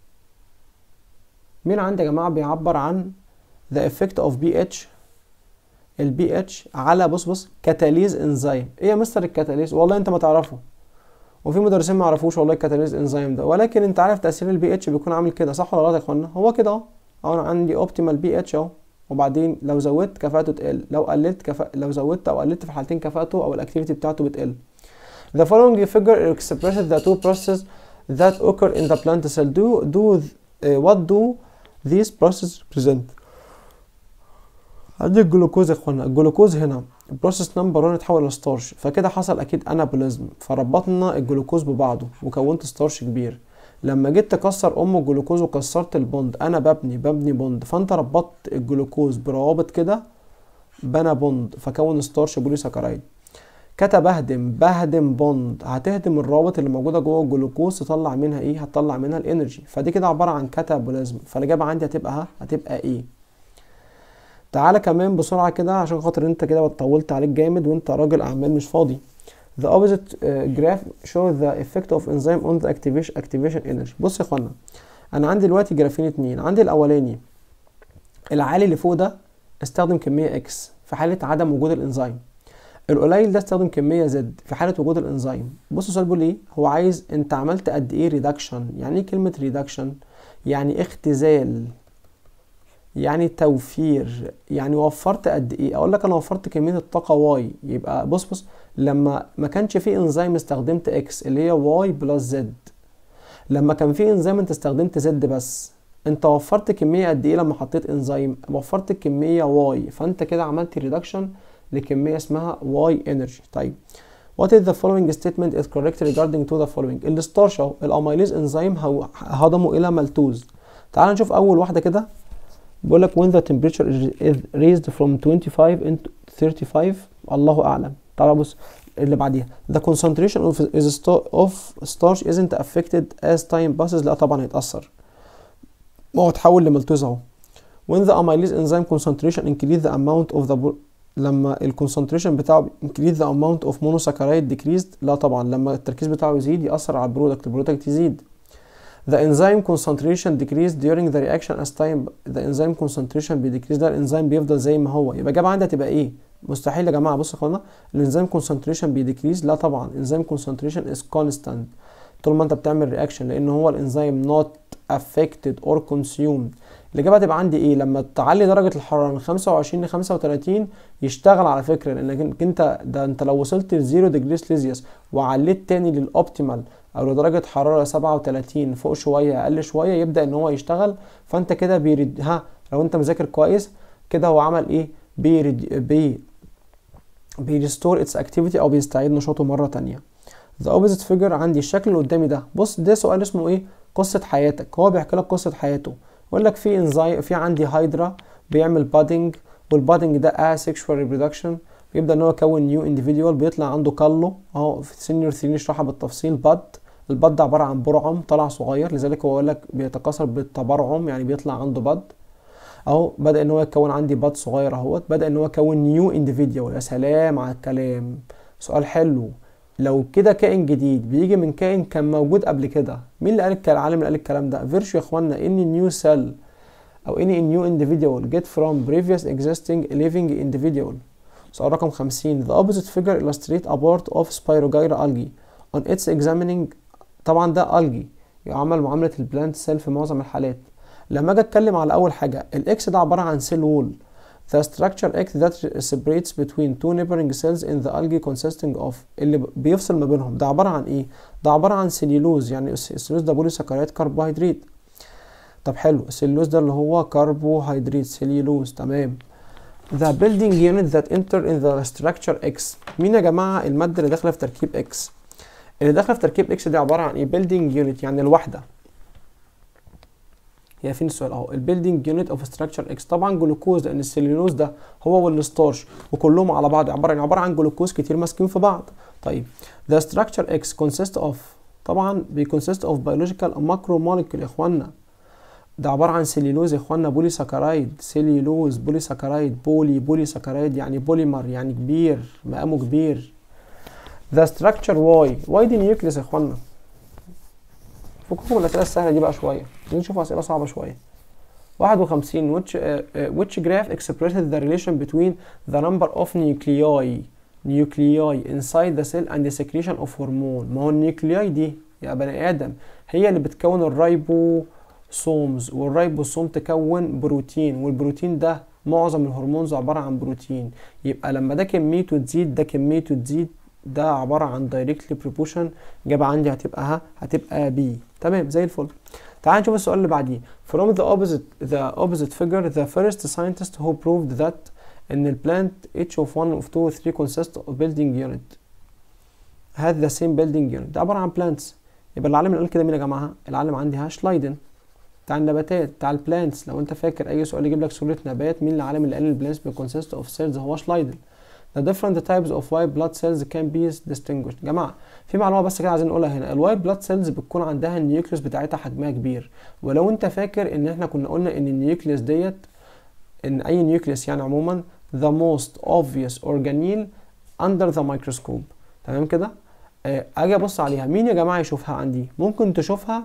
مين عندي يا جماعة بيعبر عن the effect of pH البي اتش على بص بص كاتاليز انزيم ايه يا مستر الكاتاليز والله انت ما تعرفه وفي مدرسين ما يعرفوش والله الكاتاليز انزيم ده ولكن انت عارف تاثير البي اتش بيكون عامل كده صح ولا غلط يا اخوانا هو كده اهو اهو انا عندي اوبتيمال بي اتش اهو وبعدين لو زودت كفاءته تقل لو قللت كفاءة لو زودت او قللت في الحالتين كفاءته او الاكتيفيتي بتاعته بتقل The following figure expresses the two processes that occur in the plant cell do do uh, what do these processes represent عندي الجلوكوز يا اخوانا الجلوكوز هنا البروسيس نمبر 1 اتحول لستارش فكده حصل اكيد انابوليزم فربطنا الجلوكوز ببعضه وكونت ستارش كبير لما جيت تكسر ام الجلوكوز وكسرت البوند انا ببني ببني بوند فانت ربطت الجلوكوز بروابط كده بنى بوند فكون ستارش بوليساكرايد كتب بهدم بهدم بوند هتهدم الروابط اللي موجوده جوه الجلوكوز تطلع منها ايه هتطلع منها الانرجي فدي كده عباره عن كاتابوليزم فالاجابه عندي هتبقى ها هتبقى ايه تعالى كمان بسرعة كده عشان خاطر انت كده طولت عليك جامد وانت راجل اعمال مش فاضي The opposite uh, graph shows the effect of enzyme on the activation activation energy بص يا اخوانا انا عندي دلوقتي جرافين اتنين عندي الاولاني العالي اللي فوق ده استخدم كمية اكس في حالة عدم وجود الانزيم القليل ده استخدم كمية زد في حالة وجود الانزيم بص السؤال بيقول ايه هو عايز انت عملت قد ايه ريدكشن يعني ايه كلمة ريدكشن يعني اختزال يعني توفير يعني وفرت قد ايه اقول لك انا وفرت كميه الطاقه واي يبقى بص بص لما ما كانش في انزيم استخدمت اكس اللي هي واي بلس زد لما كان في انزيم انت استخدمت زد بس انت وفرت كميه قد ايه لما حطيت انزيم وفرت الكميه واي فانت كده عملت ريدكشن لكميه اسمها واي انرجي طيب What is the following statement is correct regarding to the following الستارش اهو الاميليز انزيم هضمه الى مالتوز تعال نشوف اول واحده كده بيقول لك when the temperature is raised from 25 into 35 الله اعلم تعالى بص اللي بعديها the concentration of is of starch isn't affected as time passes لا طبعا هيتاثر ما هو اتحول لمالتوز اهو when the amylase enzyme concentration increase the amount of the لما الكونسنتريشن بتاعه increase the amount of monosaccharide decreased لا طبعا لما التركيز بتاعه يزيد يأثر على البرودكت البرودكت يزيد The enzyme concentration decrease during the reaction as time the enzyme concentration بيديكريز ده الانزيم بيفضل زي ما هو يبقى الإجابة عندي هتبقى إيه؟ مستحيل يا جماعة بصوا يا اخوانا الانزيم concentration بيديكريز لا طبعا الانزيم concentration is constant طول ما أنت بتعمل رياكشن لأن هو الانزيم not affected or consumed الإجابة هتبقى عندي إيه؟ لما تعلي درجة الحرارة من 25 ل 35 يشتغل على فكرة لأنك أنت ده أنت لو وصلت ل 0 ديجري سيليزيوس وعليت تاني للأوبتيمال او لدرجه حراره 37 فوق شويه اقل شويه يبدا ان هو يشتغل فانت كده بيرد ها لو انت مذاكر كويس كده هو عمل ايه بيرد بي بيريستور اتس اكتيفيتي او بيستعيد نشاطه مره تانية ذا اوبوزيت فيجر عندي الشكل اللي قدامي ده بص ده سؤال اسمه ايه قصه حياتك هو بيحكي لك قصه حياته يقول لك في انزاي في عندي هايدرا بيعمل بادنج والبادنج ده asexual reproduction بيبدا ان هو يكون نيو individual بيطلع عنده كالو اهو في سينيور 3 نشرحها بالتفصيل باد الباد ده عباره عن برعم طلع صغير لذلك هو يقول لك بيتكاثر بالتبرعم يعني بيطلع عنده باد اهو بدا ان هو يكون عندي باد صغير اهوت بدا ان هو يكون نيو individual يا سلام على الكلام سؤال حلو لو كده كائن جديد بيجي من كائن كان موجود قبل كده مين اللي قال العالم اللي قال الكلام ده فيرشو يا اخوانا اني نيو سيل او any new individual get from previous existing living individual سؤال رقم 50 the opposite figure illustrate a part of spirogyra algae on its examining طبعا ده algae يعمل معاملة البلانت سيل في معظم الحالات لما اجي اتكلم على اول حاجة الاكس ده عبارة عن سيل وول The structure X that separates between two neighboring cells in the algae consisting of اللي بيفصل ما بينهم ده عبارة عن ايه؟ ده عبارة عن سليلوز يعني السليلوز ده بوليساكرايد كربوهيدرات طب حلو السليلوز ده اللي هو كربوهيدرات سليلوز تمام The building unit that enter in the structure X مين يا جماعة المادة اللي داخلة في تركيب X اللي داخلة في تركيب X دي عبارة عن ايه building unit يعني الوحدة هي فين السؤال اهو البيلدينج يونت اوف ستراكشر اكس طبعا جلوكوز لان السليلوز ده هو والستارش وكلهم على بعض عباره عن عباره عن جلوكوز كتير ماسكين في بعض طيب the structure X consist of طبعا بيكونسيست اوف بيولوجيكال ماكرو موليكول يا اخوانا ده عباره عن سليلوز يا اخوانا بولي ساكرايد سليلوز بولي ساكرايد بولي بولي ساكرايد يعني بوليمر يعني كبير مقامه كبير the structure Y Y دي نيوكليس يا اخوانا فككم من الاسئله السهله دي بقى شويه نشوف اسئله صعبه شويه 51 which uh, uh, which graph expresses the relation between the number of nuclei nuclei inside the cell and the secretion of hormone ما هو النيوكلياي دي يا بني ادم هي اللي بتكون الرايبوسومز والرايبوسوم تكون بروتين والبروتين ده معظم الهرمونز عباره عن بروتين يبقى لما ده كميته تزيد ده كميته تزيد ده عبارة عن directly proportion إجابة عندي هتبقى ها هتبقى B تمام زي الفل تعال نشوف السؤال اللي بعديه from the opposite the opposite figure the first scientist who proved that إن ال plant each of one of two or three consists of building unit had the same building unit ده عبارة عن plants يبقى العالم اللي قال كده مين يا جماعة العالم عندي ها شلايدن بتاع النباتات بتاع البلانتس لو انت فاكر اي سؤال يجيب لك صورة نبات مين العالم اللي قال البلانتس بيكونسيست اوف سيلز هو شلايدن The different types of white blood cells can be distinguished. جماعة في معلومة بس كده عايزين نقولها هنا الوايت بلاد سيلز بتكون عندها النيوكليوس بتاعتها حجمها كبير ولو انت فاكر ان احنا كنا قلنا ان النيوكليوس ديت ان اي نيوكليوس يعني عموما the most obvious organelle under the microscope تمام كده آه، اجي ابص عليها مين يا جماعة يشوفها عندي ممكن تشوفها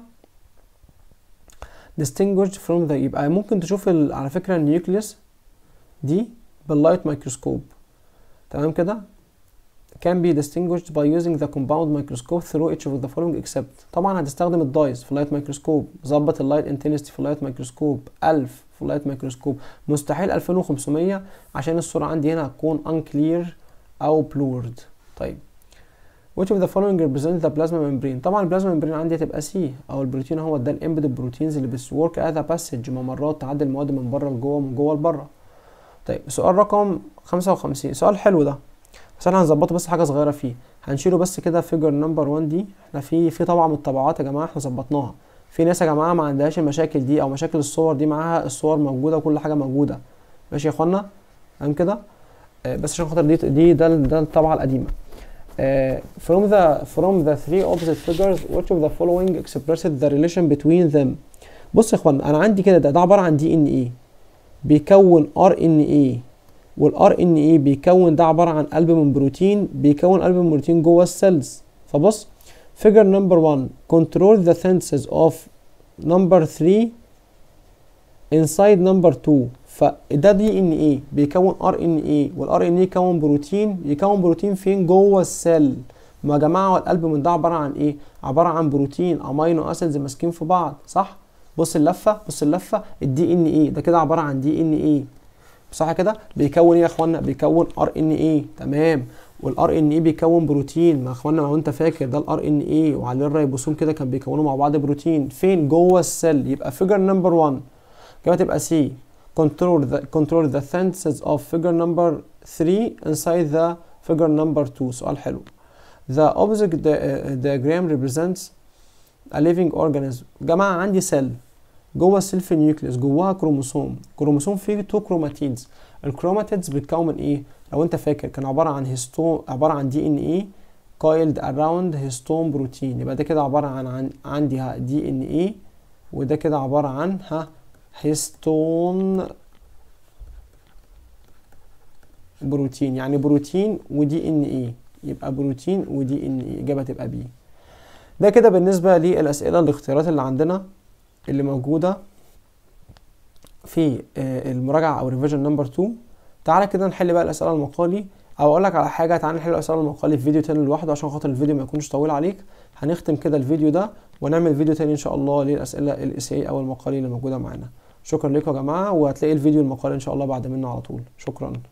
distinguished from the يبقى ممكن تشوف ال- على فكرة النيوكليوس دي باللايت مايكروسكوب تمام كده can be distinguished by using the compound microscope through each of the following except طبعا هتستخدم الدايز في اللايت مايكروسكوب ظبط اللايت انتنستي في اللايت مايكروسكوب 1000 في اللايت مايكروسكوب مستحيل 2500 عشان الصورة عندي هنا هتكون unclear أو blurred طيب which of the following represent the plasma membrane طبعا البلازما membrane عندي هتبقى سي او البروتين هو ده الامبيدد بروتينز اللي بتورك از باسج ممرات تعدي المواد من بره لجوه من جوه لبره طيب سؤال رقم 55 سؤال حلو ده بس احنا هنظبطه بس حاجه صغيره فيه هنشيله بس كده فيجر نمبر 1 دي احنا في في طبعا من الطبعات يا جماعه احنا ظبطناها في ناس يا جماعه ما عندهاش المشاكل دي او مشاكل الصور دي معاها الصور موجوده وكل حاجه موجوده ماشي يا اخوانا تمام كده آه، بس عشان خاطر دي دي ده ده الطبعه القديمه آه، from the from the three opposite figures which of the following expresses the relation between them بص يا اخوانا انا عندي كده ده, ده عباره عن دي ان ايه بيكون ار ان ايه والار ان ايه بيكون ده عباره عن قلب من بروتين بيكون قلب من بروتين جوه السيلز فبص figure number 1 control the senses of number 3 inside number 2 فده دي ان ايه بيكون ار ان ايه والار ان ايه يكون بروتين يكون بروتين فين جوه السيل ما يا جماعه القلب من ده عباره عن ايه عباره عن بروتين امينو اسيدز ماسكين في بعض صح بص اللفه بص اللفه الدي ان ايه ده كده عباره عن دي ان ايه صح كده بيكون ايه يا اخوانا بيكون ار ان ايه تمام والار ان ايه بيكون بروتين ما يا اخوانا ما هو انت فاكر ده الار ان ايه وعليه الريبوسوم كده كان بيكونوا مع بعض بروتين فين جوه السيل يبقى فيجر نمبر 1 كده تبقى سي control the control the senses of figure number 3 inside the figure number 2 سؤال حلو the opposite di- uh, diagram represents a living organism جماعة عندي سيل جوه السيل في نيوكليوس جواها كروموسوم كروموسوم فيه تو كروماتيدز الكروماتيدز بتتكون من ايه لو انت فاكر كان عباره عن هيستون عباره عن دي ان ايه كايلد اراوند هيستون بروتين يبقى ده كده عباره عن, عن عندي دي ان ايه وده كده عباره عن ها هيستون بروتين يعني بروتين ودي ان ايه يبقى بروتين ودي ان ايه اجابه تبقى بي ده كده بالنسبه للاسئله الاختيارات اللي عندنا اللي موجوده في المراجعه او ريفيجن نمبر 2 تعالى كده نحل بقى الاسئله المقالي او اقول لك على حاجه تعالى نحل الاسئله المقالي في فيديو تاني لوحده عشان خاطر الفيديو ما يكونش طويل عليك هنختم كده الفيديو ده ونعمل فيديو تاني ان شاء الله للاسئله الاس او المقالي اللي موجوده معانا شكرا لكم يا جماعه وهتلاقي الفيديو المقالي ان شاء الله بعد منه على طول شكرا